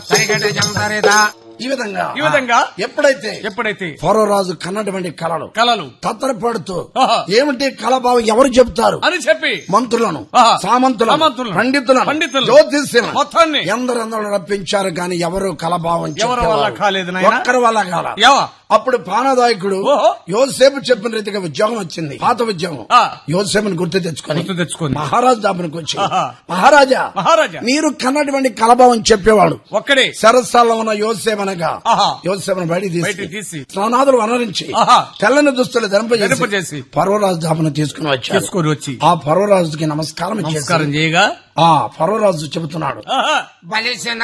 సరిగట జంతరిత ఈ విధంగా ఈ విధంగా ఎప్పుడైతే ఎప్పుడైతే ఫరో రాజు కన్నటువంటి కళలు కలలు తత్తరపడుతూ ఆహా. ఏమిటి కళభావం ఎవరు చెప్తారు అని చెప్పి మంత్రులను ఆహా. సామంతులను సామంతులను, పండితులను పండితులను, జ్యోతిష్యులను మొత్తాన్ని ఎందరందరూ రప్పించారు కానీ ఎవరు కలభావం ఎవరి చెప్పేవారు. వల్ల కాలేదు నాయనా? ఒక్కరి వల్ల కాల ఎవ అప్పుడు పానదాయకుడు ఓహో. యోసేపు చెప్పిన రీతిగా ఉద్యోగం వచ్చింది పాత ఉద్యోగం ఆ. యోసేపుని గుర్తు తెచ్చుకొని గుర్తు తెచ్చుకొని. మహారాజు దాపునికి వచ్చి ఆహా. మహారాజా మహారాజా. మీరు కన్నటువంటి కలభావం చెప్పేవాడు ఒక్కడే సరస్సాల్లో ఉన్న యోసేమనగా ఆహా. యోసేపును బయటికి బయటికి తీసి తీసి. స్నానాదులు వనరించి ఆహా. తెల్లని దుస్తులు ధరింపజేసి. ధరింపజేసి పర్వరాజు దాపును తీసుకుని వచ్చారు తీసుకొని వచ్చి ఆ పర్వరాజుకి నమస్కారం నమస్కారం చేసి చేయగా ఆ పర్వరాజు చెబుతున్నాడు ఆహా. బలిసిన